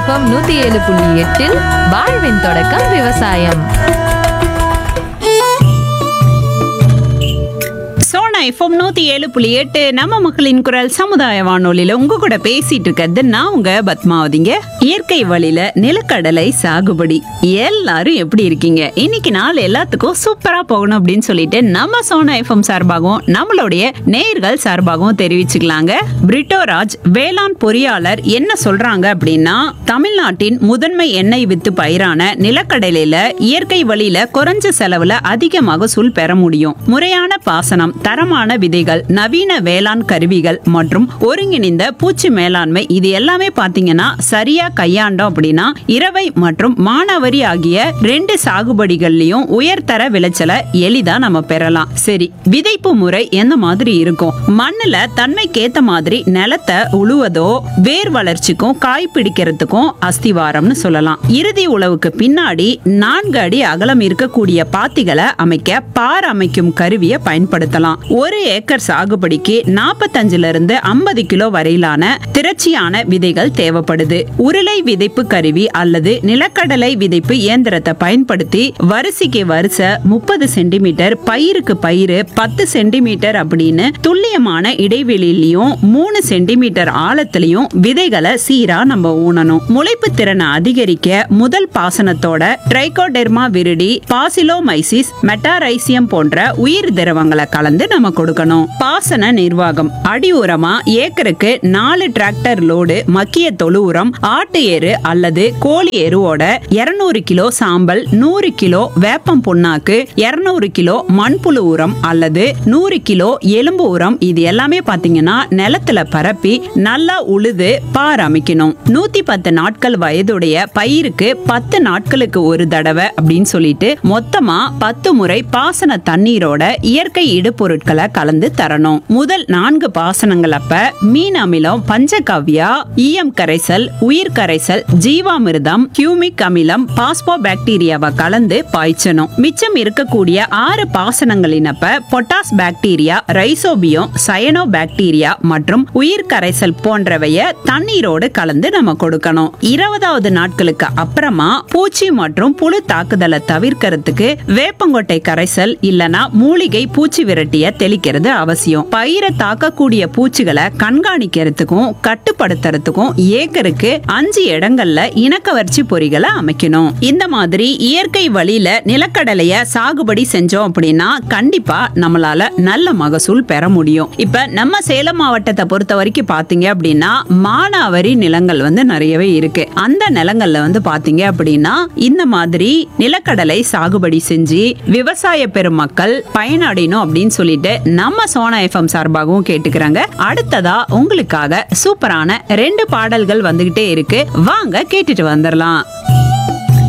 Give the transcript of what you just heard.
FM நூத்தி ஏழு புள்ளி எட்டில் வாழ்வின் தொடக்கம் விவசாயம் சோனா எஃப்எம் நூத்தி ஏழு புள்ளி எட்டு நம்ம மக்களின் குரல் சமுதாய வானொலியில உங்க கூட பேசிட்டு இருக்கிறது நான் உங்க பத்மாவதிங்க இயற்கை வழியில நிலக்கடலை சாகுபடி எல்லாரும் எப்படி இருக்கீங்க இன்னைக்கு நாள் எல்லாத்துக்கும் சூப்பரா போகணும் அப்படின்னு சொல்லிட்டு நம்ம சோனா எஃப்எம் சார்பாகவும் நம்மளுடைய நேயர்கள் சார்பாகவும் தெரிவிச்சுக்கலாங்க பிரிட்டோராஜ் வேளாண் பொறியாளர் என்ன சொல்றாங்க அப்படின்னா தமிழ்நாட்டின் முதன்மை எண்ணெய் வித்து பயிரான நிலக்கடலையில இயற்கை வழியில குறைஞ்ச செலவுல அதிக மகசூல் பெற முடியும் முறையான பாசனம் தரமான விதைகள் நவீன வேளாண் கருவிகள் மற்றும் ஒருங்கிணைந்த பூச்சி மேலாண்மை இது எல்லாமே பாத்தீங்கன்னா சரியா கையாண்டோம் அப்படின்னா இரவை மற்றும் மானாவரி ஆகிய ரெண்டு சாகுபடிகள்லயும் உயர்தர விளைச்சலை எளிதா நம்ம பெறலாம் சரி விதைப்பு முறை எந்த மாதிரி இருக்கும் மண்ணுல தன்மைக்கேத்த மாதிரி நிலத்தை உழுவதோ வேர் வளர்ச்சிக்கும் காய் பிடிக்கிறதுக்கும் அஸ்திவாரம்னு சொல்லலாம் இறுதி உழவுக்கு பின்னாடி நான்கு அடி அகலம் இருக்கக்கூடிய பாத்திகளை அமைக்க பார் அமைக்கும் கருவியை பயன்படுத்தலாம் ஒரு ஏக்கர் சாகுபடிக்கு நாற்பத்தஞ்சுல இருந்து ஐம்பது கிலோ வரையிலான திரட்சியான விதைகள் தேவைப்படுது உருளை விதைப்பு கருவி அல்லது நிலக்கடலை விதைப்பு இயந்திரத்தை பயன்படுத்தி வரிசைக்கு வரிசை முப்பது சென்டிமீட்டர் பயிருக்கு பயிறு பத்து சென்டிமீட்டர் அப்படின்னு துல்லியமான இடைவெளியிலையும் மூணு சென்டிமீட்டர் ஆழத்திலையும் விதைகளை சீரா நம்ம ஊனணும் முளைப்பு திறனை அதிகரிக்க முதல் பாசனத்தோட ட்ரைகோடெர்மா விரிடி பாசிலோமைசிஸ் மெட்டாரைசியம் போன்ற உயிர் திரவங்களை கலந்து நம்ம கொடுக்கணும் பாசன நிர்வாகம் அடி உரமா ஏக்கருக்கு நாலு டிராக்டர் லோடு மக்கிய தொழு உரம் ஆட்டு எரு அல்லது கோழி எருவோட 200 கிலோ சாம்பல் நூறு கிலோ வேப்பம் புண்ணாக்கு 200 கிலோ மண்புழு உரம் அல்லது நூறு கிலோ எலும்பு உரம் இது எல்லாமே பாத்தீங்கன்னா நிலத்துல பரப்பி நல்லா உழுது பார் அமைக்கணும் நூத்தி பத்து நாட்கள் வயதுடைய பயிருக்கு பத்து நாட்களுக்கு ஒரு தடவை அப்படின்னு சொல்லிட்டு மொத்தமா பத்து முறை பாசன தண்ணீரோட இயற்கை இடுபொருட்களை கலந்து தரணும் முதல் நான்கு பாசனங்கள் அப்ப மீன் அமிலம் பஞ்சகவ்யா ஈயம் கரைசல் உயிர் கரைசல் ஜீவாமிர்தம் கியூமிக் அமிலம் பாஸ்போ பாக்டீரியாவை கலந்து பாய்ச்சணும் மிச்சம் இருக்கக்கூடிய ஆறு பாசனங்களினப்ப potash bacteria Rhizobium cyanobacteria மற்றும் உயிர் கரைசல் போன்றவைய தண்ணீரோடு கலந்து நம்ம கொடுக்கணும் இருபதாவது நாட்களுக்கு அப்புறமா பூச்சி மற்றும் புழு தாக்குதலை தவிர்க்கிறதுக்கு வேப்பங்கொட்டை கரைசல் இல்லனா மூலிகை பூச்சி விரட்டிய தெளிக்கிறது அவசியம் பயிரை தாக்கக்கூடிய பூச்சிகளை கண்காணிக்கிறதுக்கும் கட்டுப்படுத்துறதுக்கும் ஏக்கருக்கு அஞ்சு இடங்கள்ல இனக்கவர்ச்சி பொறிகளை அமைக்கணும் இந்த மாதிரி இயற்கை வழியில நிலக்கடலைய சாகுபடி செஞ்சோம் அப்படின்னா கண்டிப்பா நம்மளால நல்ல மகசூல் பெற முடியும் இப்ப நம்ம சேலம் மாவட்டத்தை பொறுத்த வரைக்கும் பாத்தீங்க அப்படின்னா மானாவரி நிலங்கள் வந்து நிறையவே இருக்கு அந்த நிலங்கள்ல வந்து பாத்தீங்க அப்படின்னா இந்த மாதிரி நிலக்கடலை சாகுபடி செஞ்சு விவசாய பெருமக்கள் பயனடையணும் அப்படின்னு சொல்லிட்டு நம்ம சோனா எஃப்எம் சார்பாகவும் கேட்டுக்கிறாங்க அடுத்ததா உங்களுக்காக சூப்பரான ரெண்டு பாடல்கள் வந்துகிட்டே இருக்கு வாங்க கேட்டுட்டு வந்துடலாம்